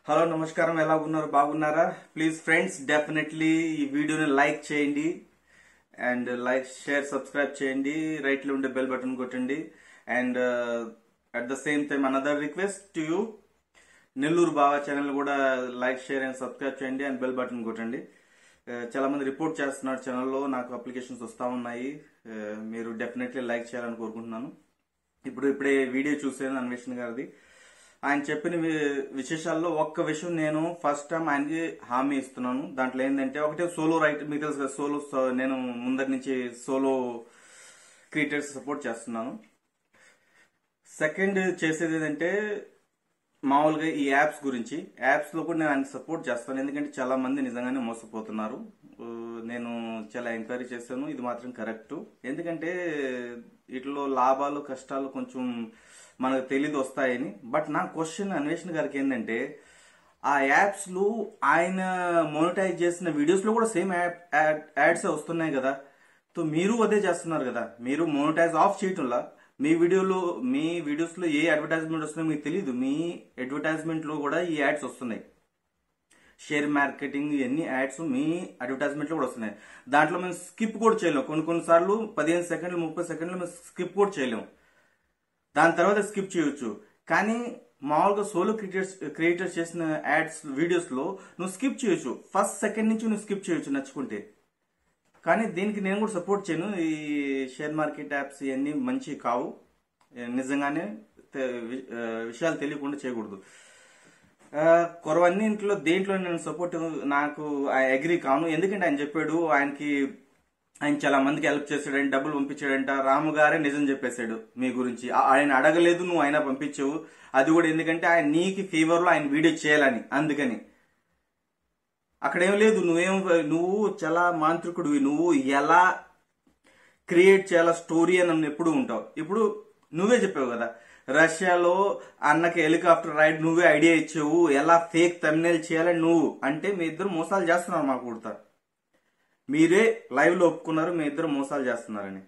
hello నమస్కారం ఎలా ఉన్నారు బాగున్నారా ప్లీజ్ ఫ్రెండ్స్ డెఫినెట్లీ ఈ వీడియోని లైక్ చేయండి అండ్ లైక్ షేర్ సబ్స్క్రైబ్ చేయండి రైట్ లో ఉండే బెల్ బటన్ కొట్టండి and at the same time another request to you Nellore Bava channel కూడా లైక్ షేర్ అండ్ సబ్స్క్రైబ్ చేయండి అండ్ బెల్ బటన్ కొట్టండి Uh, చాలా మంది రిపోర్ట్ చేస్తున్నారు ఛానల్లో నాకు అప్లికేషన్స్ వస్తూ ఉన్నాయి Uh, మీరు డెఫినెట్లీ లైక్ చేయాలని కోరుకుంటున్నాను ఇప్పుడు ఇప్పుడే వీడియో చూసాను అన్వేషణ గారిది ఆయన చెప్పిన వి- విశేషాల్లో ఒక్క విషయం నేను ఫస్ట్ టైం ఆయనకి హామీ ఇస్తున్నాను దాంట్లో ఏంటంటే ఒకటే సోలో రైట్ మీకు తెలుసు కదా సోలో నేను ముందరి నుంచి సోలో క్రియేటర్స్ సపోర్ట్ చేస్తున్నాను సెకండ్ చేసేది ఏంటంటే మామూలుగా ఈ యాప్స్ గురించి యాప్స్ లో కూడా నేను ఆయన సపోర్ట్ చేస్తాను ఎందుకంటే చాలా మంది నిజంగానే మోసపోతున్నారు ఆ, నేను చాలా ఎంక్వైరీ చేశాను ఇది మాత్రం కరెక్ట్ ఎందుకంటే వీటిలో లాభాలు కష్టాలు కొంచెం మనకు తెలియదు వస్తాయని బట్ నా క్వశ్చన్ అన్వేషణ గారికి ఏంటంటే ఆ యాప్స్ లో ఆయన మోనిటైజ్ చేసిన వీడియోస్ లో కూడా సేమ్ యాడ్స్ వస్తున్నాయి కదా సో మీరు అదే చేస్తున్నారు కదా మీరు మోనిటైజ్ ఆఫ్ చేయటంలా మీ వీడియోలో మీ వీడియోస్ లో ఏ అడ్వర్టైజ్మెంట్ వస్తున్నాయో మీకు తెలియదు మీ అడ్వర్టైజ్మెంట్ లో కూడా ఈ యాడ్స్ వస్తున్నాయి షేర్ మార్కెటింగ్ ఇవన్నీ యాడ్స్ మీ అడ్వర్టైజ్మెంట్ లో కూడా వస్తున్నాయి దాంట్లో మేము స్కిప్ కూడా చేయలేము కొన్ని కొన్నిసార్లు పదిహేను సెకండ్లు ముప్పై సెకండ్లు మేము స్కిప్ కూడా చేయలేము దాని తర్వాత స్కిప్ చేయొచ్చు కానీ మామూలుగా సోలో క్రియేటర్స్ క్రియేటర్స్ చేసిన యాడ్స్ వీడియోస్ లో నువ్వు స్కిప్ చేయొచ్చు ఫస్ట్ సెకండ్ నుంచి నువ్వు స్కిప్ చేయొచ్చు నచ్చుకుంటే కానీ దీనికి నేను కూడా సపోర్ట్ చేయను ఈ షేర్ మార్కెట్ యాప్స్ ఇవన్నీ మంచి కావు ఏ, నిజంగానే తె- వి- ఆ, విషయాలు తెలియకుండా చేయకూడదు ఆ, కొరవన్నింటిలో దేంట్లో నేను సపోర్ట్ నాకు అగ్రి కాను ఎందుకంటే ఆయన చెప్పాడు ఆయనకి ఆయన చాలా మందికి హెల్ప్ చేశాడంట డబ్బులు పంపించాడంట రాము గారే నిజం చెప్పేశాడు మీ గురించి ఆ- ఆయన అడగలేదు నువ్వు ఆయన పంపించావు అది కూడా ఎందుకంటే ఆయన నీకు ఫీవర్ లో ఆయన వీడియో చేయాలని అందుకని అక్కడ ఏం లేదు నువ్వేం నువ్వు చాలా మాంత్రికుడివి నువ్వు ఎలా క్రియేట్ చేయాల స్టోరీ అని నన్ను ఎప్పుడు ఉంటావు ఇప్పుడు నువ్వే చెప్పావు కదా రష్యాలో అన్నకి హెలికాప్టర్ రైడ్ నువ్వే ఐడియా ఇచ్చావు ఎలా ఫేక్ తమిళ చేయాలని నువ్వు అంటే మీ ఇద్దరు మోసాలు చేస్తున్నారు మాకు కుడతా మీరే లైవ్ లో ఒప్పుకున్నారు మీ ఇద్దరు మోసాలు చేస్తున్నారని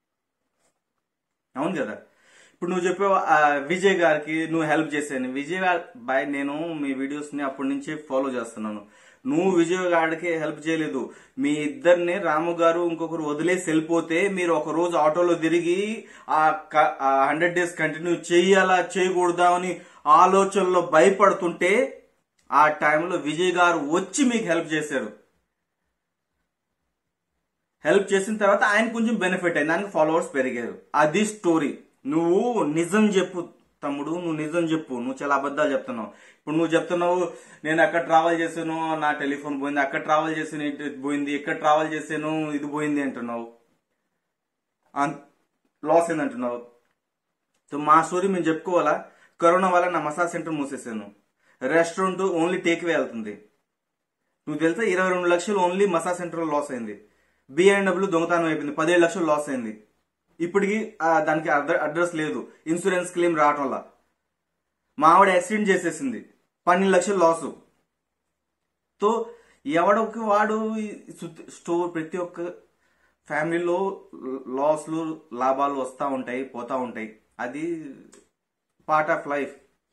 అవును కదా ఇప్పుడు నువ్వు చెప్పావు ఆ, విజయ్ గారికి నువ్వు హెల్ప్ చేశాను విజయ్ గారు బాయ్ నేను మీ వీడియోస్ ని అప్పటి నుంచి ఫాలో చేస్తున్నాను నువ్వు విజయ్ గారికి హెల్ప్ చేయలేదు మీ ఇద్దరిని రాము గారు ఇంకొకరు వదిలేసి వెళ్ళిపోతే మీరు ఒక రోజు ఆటోలో తిరిగి ఆ హండ్రెడ్ డేస్ కంటిన్యూ చేయాలా చేయకూడదా అని ఆలోచనలో భయపడుతుంటే ఆ టైంలో విజయ్ గారు వచ్చి మీకు హెల్ప్ చేశారు హెల్ప్ చేసిన తర్వాత ఆయన కొంచెం బెనిఫిట్ అయింది దానికి ఫాలోవర్స్ పెరిగారు అది స్టోరీ నువ్వు నిజం చెప్పు తమ్ముడు నువ్వు నిజం చెప్పు నువ్వు చాలా అబద్ధాలు చెప్తున్నావు ఇప్పుడు నువ్వు చెప్తున్నావు నేను అక్కడ ట్రావెల్ చేశాను నా టెలిఫోన్ పోయింది అక్కడ ట్రావెల్ చేసాను ఇది పోయింది ఇక్కడ ట్రావెల్ చేశాను ఇది పోయింది అంటున్నావు లాస్ అయింది అంటున్నావు సో మా స్టోరీ మేము చెప్పుకోవాలా కరోనా వల్ల నా మసాజ్ సెంటర్ మూసేసాను రెస్టారెంట్ ఓన్లీ టేక్ వే వెళ్తుంది నువ్వు తెలుసా ఇరవై రెండు లక్షలు ఓన్లీ మసాజ్ సెంటర్ లో లాస్ అయింది బిఎండబ్ల్యూ దొంగతనం అయిపోయింది పదిహేడు లక్షలు లాస్ అయింది ఇప్పటికి ఆ, దానికి అడ్ర- అడ్రస్ లేదు ఇన్సూరెన్స్ క్లెయిమ్ రావటం వల్ల మా ఆవిడ యాక్సిడెంట్ చేసేసింది పన్నెండు లక్షలు లాసు తో ఎవడొక వాడు ఈ సుత్- స్టోర్ ప్రతి ఒక్క ఫ్యామిలీలో లాస్లు లాభాలు వస్తూ ఉంటాయి పోతా ఉంటాయి అది పార్ట్ ఆఫ్ లైఫ్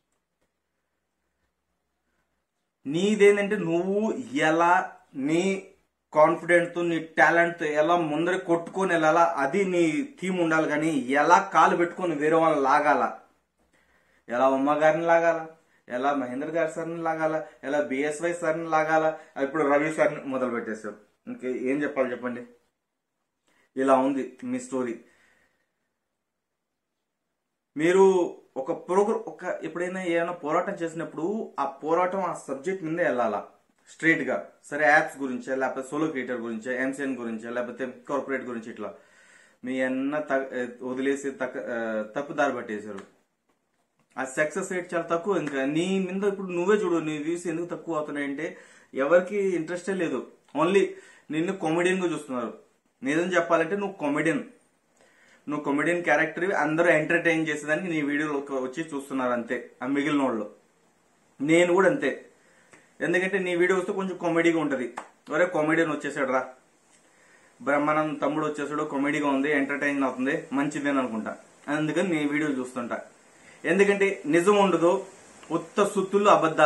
నీదేంటంటే నువ్వు ఎలా నీ కాన్ఫిడెంట్ తో నీ టాలెంట్ తో ఎలా ముందర కొట్టుకొని వెళ్ళాలా అది నీ థీమ్ ఉండాలి కానీ ఎలా కాలు పెట్టుకొని వేరే వాళ్ళని లాగాల ఎలా ఉమ్మ గారిని లాగాల ఎలా మహేంద్ర గారి సార్ని లాగాల ఎలా బిఎస్వై సార్ని లాగాల ఇప్పుడు రవి సార్ని మొదలు పెట్టేశారు ఇంకే ఏం చెప్పాలి చెప్పండి ఇలా ఉంది మీ స్టోరీ మీరు ఒక ప్రోగ్రామ్ ఒక ఎప్పుడైనా ఏమైనా పోరాటం చేసినప్పుడు ఆ పోరాటం ఆ సబ్జెక్ట్ మీదే వెళ్ళాలా స్ట్రైట్ గా సరే యాప్స్ గురించి లేకపోతే సోలో క్రియేటర్ గురించి ఎంసీఎన్ గురించి లేకపోతే కార్పొరేట్ గురించి ఇట్లా మీ అన్న త- వదిలేసి తక్క- ఆ, తప్పుదారి పట్టేశారు ఆ సక్సెస్ రేట్ చాలా తక్కువ ఇంకా నీ మీద ఇప్పుడు నువ్వే చూడు నీ వ్యూస్ ఎందుకు తక్కువ అవుతున్నాయంటే ఎవరికి ఇంట్రెస్టే లేదు ఓన్లీ నిన్ను కామెడియన్ గా చూస్తున్నారు నిజం చెప్పాలంటే నువ్వు కామెడియన్ నువ్వు కామెడియన్ క్యారెక్టర్ అందరూ ఎంటర్టైన్ చేసేదానికి నీ వీడియోలో వచ్చి చూస్తున్నారు అంతే ఆ మిగిలిన వాళ్ళు నేను కూడా అంతే ఎందుకంటే నీ వీడియో వస్తే కొంచెం కామెడీగా ఉంటది ఒరే కామెడియన్ వచ్చేసాడు రా బ్రహ్మానంద్ తమ్ముడు వచ్చేసాడు కామెడీగా ఉంది ఎంటర్టైన్ అవుతుంది మంచిదేని అనుకుంటా అందుకని నీ వీడియో చూస్తుంటా ఎందుకంటే నిజం ఉండదు ఉత్త సుత్తులు అబద్ధాలు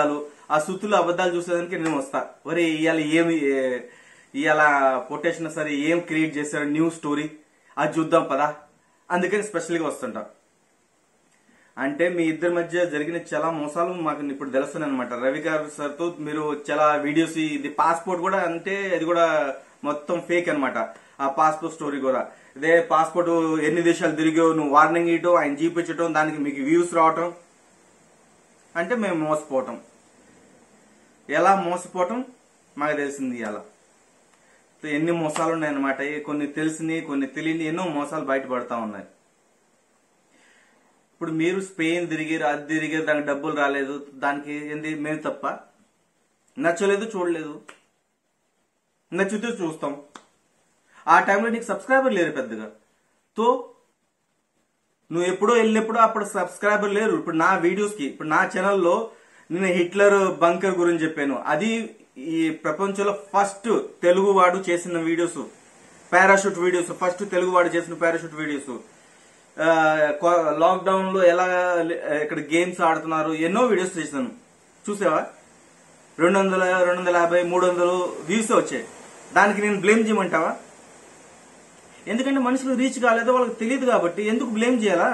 ఆ సుత్తులు అబద్ధాలు చూసేదానికి నేను వస్తా ఒరే ఇవాళ ఏమి ఏ- ఇవాళ పొటేషన్ సరే ఏం క్రియేట్ చేశారు న్యూ స్టోరీ అది చూద్దాం పదా అందుకని స్పెషల్గా వస్తుంటా అంటే మీ ఇద్దరి మధ్య జరిగిన చాలా మోసాలు మాకు ఇప్పుడు తెలుస్తున్నాయి అనమాట రవి గారు సార్ తో మీరు చాలా వీడియోస్ ఇది పాస్పోర్ట్ కూడా అంటే అది కూడా మొత్తం ఫేక్ అన్నమాట ఆ పాస్పోర్ట్ స్టోరీ కూడా ఇదే పాస్పోర్ట్ ఎన్ని దేశాలు తిరిగావు నువ్వు వార్నింగ్ ఇవ్వటం ఆయన చూపించటం దానికి మీకు వ్యూస్ రావటం అంటే మేము మోసపోవటం ఎలా మోసపోవటం మాకు తెలిసింది ఇలా ఎన్ని మోసాలు ఉన్నాయన్నమాట కొన్ని తెలిసినవి కొన్ని తెలియని ఎన్నో మోసాలు బయటపడతా ఉన్నాయి ఇప్పుడు మీరు స్పెయిన్ తిరిగారు అది తిరిగారు దానికి డబ్బులు రాలేదు దానికి ఏంది మేము తప్ప నచ్చలేదు చూడలేదు నచ్చితే చూస్తాం ఆ టైంలో నీకు సబ్స్క్రైబర్ లేరు పెద్దగా తో నువ్వు ఎప్పుడో వెళ్ళినప్పుడు అప్పుడు సబ్స్క్రైబర్ లేరు ఇప్పుడు నా వీడియోస్ కి ఇప్పుడు నా ఛానల్లో నేను హిట్లర్ బంకర్ గురించి చెప్పాను అది ఈ ప్రపంచంలో ఫస్ట్ తెలుగు వాడు చేసిన videos parachute videos first Telugu వాడు చేసిన పారాషూట్ వీడియోస్ లాక్డౌన్ లో ఎలా ఇక్కడ గేమ్స్ ఆడుతున్నారు ఎన్నో వీడియోస్ చేశాను చూసావా రెండు వందల రెండు వందల యాభై మూడు వందలు వ్యూస్ వచ్చాయి దానికి నేను బ్లేమ్ చేయమంటావా ఎందుకంటే మనుషులు రీచ్ కాలేదో వాళ్ళకి తెలియదు కాబట్టి ఎందుకు బ్లేమ్ చేయాలా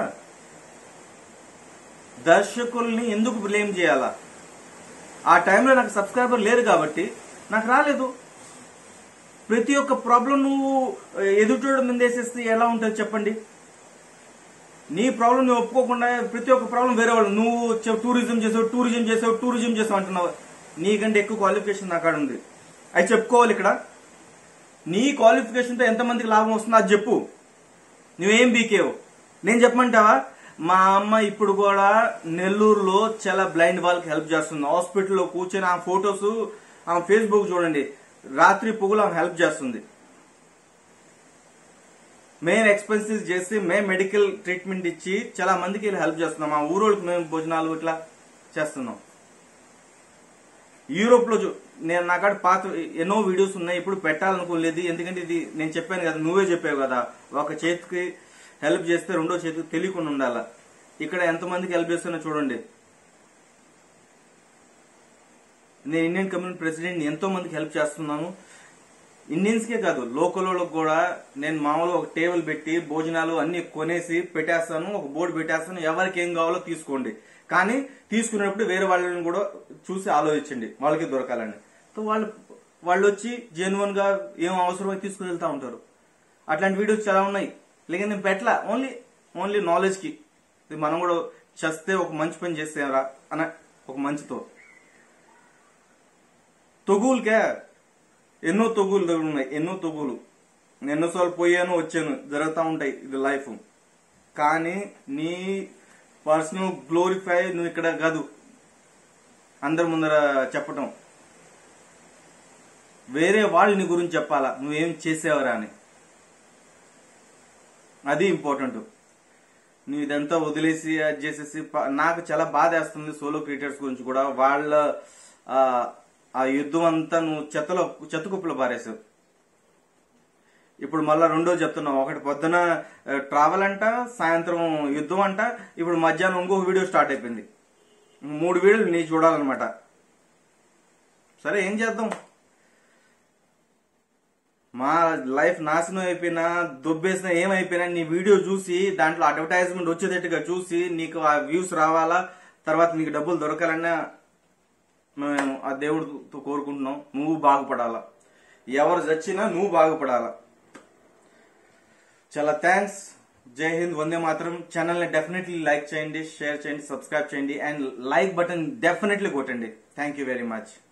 దర్శకుల్ని ఎందుకు బ్లేమ్ చేయాలా ఆ టైంలో నాకు సబ్స్క్రైబర్ లేరు కాబట్టి నాకు రాలేదు ప్రతి ఒక్క ప్రాబ్లం నువ్వు ఎదుటోడు ముందేసేస్తే ఎలా ఉంటుంది చెప్పండి నీ ప్రాబ్లం నువ్వు ఒప్పుకోకుండా ప్రతి ఒక్క ప్రాబ్లం వేరే వాళ్ళు నువ్వు చె- టూరిజం చేసావు టూరిజం చేసావు టూరిజం చేసావు అంటున్నావు నీకంటే ఎక్కువ క్వాలిఫికేషన్ నా కాడ ఉంది అది చెప్పుకోవాలి ఇక్కడ నీ క్వాలిఫికేషన్ తో ఎంతమందికి లాభం వస్తుందో అది చెప్పు నువ్వేం బీకేవు నేను చెప్పమంటావా మా అమ్మ ఇప్పుడు కూడా నెల్లూరులో చాలా బ్లైండ్ వాళ్ళకి హెల్ప్ చేస్తుంది హాస్పిటల్లో కూర్చొని ఆ ఫొటోస్ ఆ ఫేస్బుక్ చూడండి రాత్రి పొగులు ఆమె హెల్ప్ చేస్తుంది మేము ఎక్స్పెన్సెస్ చేసి మేము మెడికల్ ట్రీట్మెంట్ ఇచ్చి చాలా మందికి హెల్ప్ చేస్తున్నాం మా ఊరోళ్ళకి మేము భోజనాలు ఇట్లా చేస్తున్నాం యూరోప్ లో చూ- నేను నా కాడ పాత ఎన్నో వీడియోస్ ఉన్నాయి ఇప్పుడు పెట్టాలనుకోలేదు ఎందుకంటే ఇది నేను చెప్పాను కదా నువ్వే చెప్పావు కదా ఒక చేతికి హెల్ప్ చేస్తే రెండో చేతికి తెలియకుండా ఉండాల ఇక్కడ ఎంతమందికి హెల్ప్ చేస్తున్నా చూడండి నేను ఇండియన్ కమ్యూనిటీ ప్రెసిడెంట్ ఎంతో మందికి హెల్ప్ చేస్తున్నాను ఇండియన్స్కే కాదు లోకల్ వాళ్ళకి కూడా నేను మామూలుగా ఒక టేబుల్ పెట్టి భోజనాలు అన్ని కొనేసి పెట్టేస్తాను ఒక బోర్డు పెట్టేస్తాను ఎవరికి ఏం కావాలో తీసుకోండి కానీ తీసుకునేటప్పుడు వేరే వాళ్ళని కూడా చూసి ఆలోచించండి వాళ్ళకి దొరకాలని సో వాళ్ళు వాళ్ళు వచ్చి జెన్యున్ గా ఏం అవసరమో తీసుకుని వెళ్తా ఉంటారు అట్లాంటి వీడియోస్ చాలా ఉన్నాయి లేక నేను పెట్టలా ఓన్లీ ఓన్లీ నాలెడ్జ్ కి ఇది మనం కూడా చేస్తే ఒక మంచి పని చేస్తేరా అన్న ఒక మంచితో తొగులకే ఎన్నో తొగులు ఉన్నాయి ఎన్నో తొగులు నేను ఎన్నోసార్లు పోయాను వచ్చాను జరుగుతూ ఉంటాయి ఇది లైఫ్ కానీ నీ పర్సనల్ గ్లోరిఫై నువ్వు ఇక్కడ కాదు అందరి ముందర చెప్పటం వేరే వాళ్ళు నీ గురించి చెప్పాలా నువ్వేం చేసేవరా అని అది ఇంపార్టెంట్ నువ్వు ఇదంతా వదిలేసి అది చేసేసి ప- నాకు చాలా బాధ వేస్తుంది సోలో క్రియేటర్స్ గురించి కూడా వాళ్ళ ఆ, ఆ యుద్ధం అంతా నువ్వు చెత్తలో చెత్త కుప్పలో పారేసావు ఇప్పుడు మళ్ళా రెండో చెప్తున్నావు ఒకటి పొద్దున ఆ, ట్రావెల్ అంట సాయంత్రం యుద్ధం అంట ఇప్పుడు మధ్యాహ్నం ఇంకొక వీడియో స్టార్ట్ అయిపోయింది మూడు వీడియోలు నీ చూడాలన్నమాట సరే ఏం చేద్దాం మా లైఫ్ నాశనం అయిపోయినా దొబ్బేసిన ఏమైపోయినా నీ వీడియో చూసి దాంట్లో అడ్వర్టైజ్మెంట్ వచ్చేటట్టుగా చూసి నీకు ఆ వ్యూస్ రావాలా తర్వాత నీకు డబ్బులు దొరకాలన్నా మేము ఆ దేవుడితో కోరుకుంటున్నాం నువ్వు బాగుపడాలా ఎవరు చచ్చినా నువ్వు బాగుపడాలా చాలా థ్యాంక్స్ జై హింద్ వందే మాత్రం ఛానల్ ని డెఫినెట్లీ లైక్ చేయండి షేర్ చేయండి సబ్స్క్రైబ్ చేయండి అండ్ లైక్ బటన్ డెఫినెట్లీ కొట్టండి థ్యాంక్ యూ వెరీ మచ్